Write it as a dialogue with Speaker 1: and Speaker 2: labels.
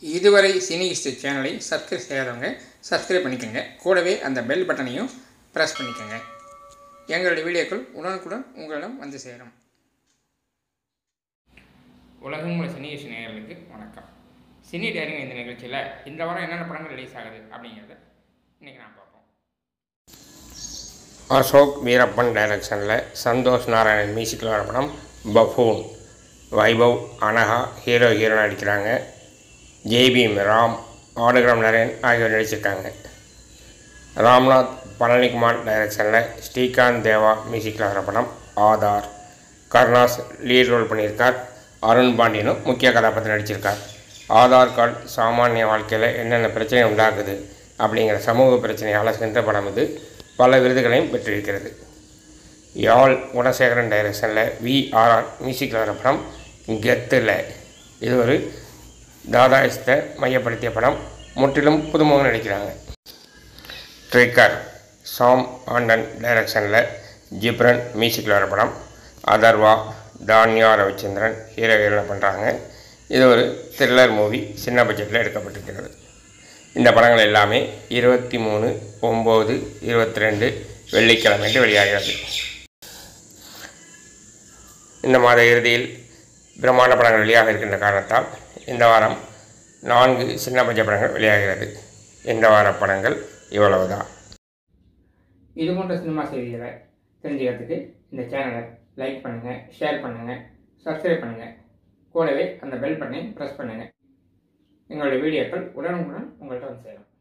Speaker 1: இதுவரை cine history சேனலை subscribe செய்யாதவங்க சப்ஸ்கிரைப் பண்ணிக்கோங்க கூடவே அந்த பெல் பட்டனையும் ப்ரெஸ் பண்ணிக்கோங்க எங்களுடைய வீடியோக்கள் உடனுக்குடன் உங்களிடம் வந்து சேரும் உலகம் உள்ள சினி ஹிஸ்ட்ரி நேயர்களுக்கு வணக்கம் சினி டேரிங் இந்த நிகழ்ச்சியில் இந்த வாரம் என்னென்ன படங்கள் ரிலீஸ் ஆகுது அப்படிங்கிறத இன்றைக்கி நான் பார்ப்போம்
Speaker 2: அசோக் வீரப்பன் டைரக்ஷனில் சந்தோஷ் நாராயணன் மியூசிக்கில் வர படம் Buffoon Vaibhav Anagha hero hero நடிக்கிறாங்க ஜேபிஎம் ராம் ஆடுகிராம் நரேன் ஆகியோர் நடிச்சிருக்காங்க ராம்நாத் பழனிக்குமார் டைரக்ஷனில் ஸ்ரீகாந்த் தேவா மியூசிக்கில் வர படம் ஆதார் கருணாஸ் லீட் ரோல் பண்ணியிருக்கார் அருண் பாண்டியனும் முக்கிய கதாபாத்திரம் நடிச்சிருக்கார் ஆதார் கார்டு சாமானிய வாழ்க்கையில் என்னென்ன பிரச்சனை உண்டாகுது அப்படிங்கிற சமூக பிரச்சனையை அலசுகின்ற படம் இது பல விருதுகளையும் பெற்றிருக்கிறது யாழ் குணசேகரன் டைரக்ஷனில் விஆர்ஆர் மியூசிக்கில் வர படம் கெத்தில் இது ஒரு தாதாயிஸ்தை மையப்படுத்திய படம் முற்றிலும் புதுமுகம் நடிக்கிறாங்க ட்ரிக்கர் சாம் ஆண்டன் டைரக்ஷனில் ஜிப்ரன் மியூசிக்கில் வர படம் அதர்வா தான்யா ரவிச்சந்திரன் ஹீரோ ஹீரோனை பண்ணுறாங்க இது ஒரு த்ரில்லர் மூவி சின்ன பட்ஜெட்டில் எடுக்கப்பட்டிருக்கிறது இந்த படங்கள் எல்லாமே இருபத்தி மூணு ஒம்பது இருபத்தி ரெண்டு வெள்ளிக்கிழமை வெளியாகிறது இந்த மாத இறுதியில் பிரம்மாண்ட படங்கள் வெளியாக இருக்கின்ற காரணத்தால் இந்த வாரம் நான்கு சின்ன பட்ஜெட் படங்கள் வெளியாகிறது இந்த வார படங்கள் இவ்வளவுதான்
Speaker 1: இது போன்ற சினிமா செய்திகளை தெரிஞ்சுக்கிறதுக்கு இந்த சேனலை லைக் பண்ணுங்கள் ஷேர் பண்ணுங்கள் சப்ஸ்கிரைப் பண்ணுங்கள் கூடவே அந்த பெல் பட்டனை ப்ரெஸ் பண்ணுங்கள் எங்களுடைய வீடியோக்கள் உடனுக்குடன் உங்கள்கிட்ட வந்து சேரும்